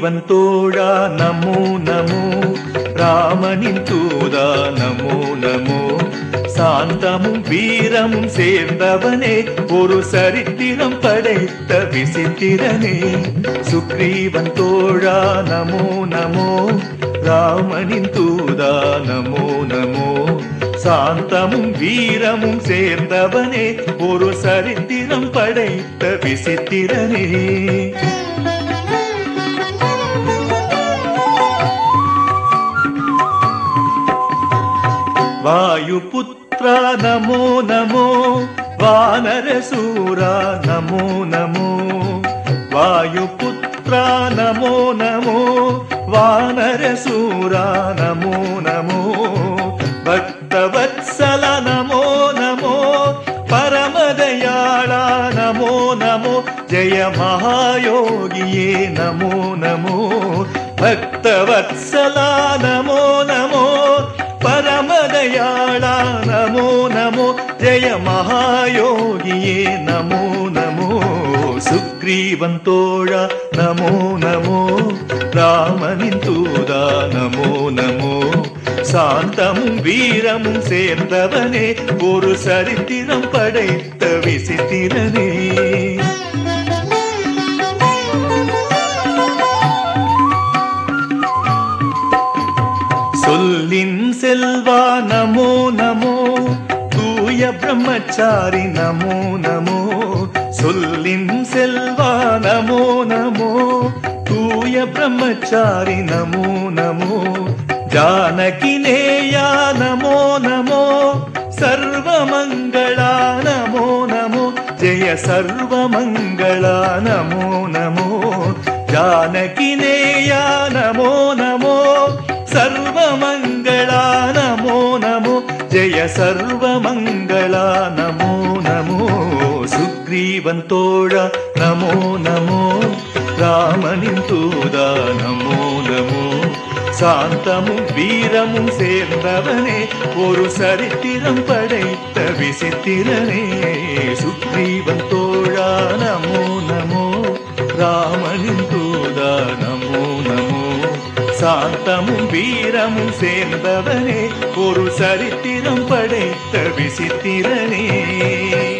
சுக்ரீவன் தோழா நமோ நமோ ராமனின் தூதா நமோ நமோ சாந்தமும் வீரமும் சேர்ந்தவனே ஒரு சரித்திரம் படைத்த விசித்திரனே சுக்ரீவன் தோழா நமோ நமோ ராமனின் தூதா நமோ நமோ சாந்தமும் வீரமும் சேர்ந்தவனே ஒரு சரித்திரம் படைத்த விசித்திரனே வாயுபுத்ரா நமோ நமோ வானரசூரா நமோ நமோ வாயுபுத்ரா நமோ நமோ வானரசூரா நமோ நமோ பக்தவத்சல நமோ நமோ பரமதயாளா நமோ நமோ ஜெய மகாயோகியே நமோ நமோ பக்தவத்சலா நமோ நமோ பரமதயாளா நமோ நமோ ஜெய மகாயோகியே நமோ நமோ சுக்ரீவன் தோழா நமோ நமோ ராமனின் தூதா நமோ நமோ சாந்தமும் வீரமும் சேர்ந்தவனே ஒரு சரித்திரம் படைத்த விசித்திரனே சொல்லின் செல்வா நமோ நமோ தூய பிரம்மச்சாரி நமோ நமோ சொல்லின் செல்வா நமோ நமோ தூய பிரம்மச்சாரி நமோ நமோ ஜானகி நேயா நமோ நமோ சர்வமங்களா நமோ நமோ ஜெய சர்வமங்களா நமோ நமோ ஜானகி நேயா நமோ நமோ சர்வமங்களா நமோ நமோ ஜெய சர்வமங்களா நமோ நமோ சுக்ரீவன் தோழா நமோ நமோ ராமனின் தூதா நமோ நமோ சாந்தமும் வீரமும் சேர்ந்தவனே ஒரு சரித்திரம் படைத்த விசித்திரனே சுக்ரீவன் தோழா நமோ நமோ ராமனின் தூதா நமோ நமோ சாந்தமும் வீரமும் சேர்ந்தவனே ஒரு சரித்திரம் படைத்த விசித்திரனே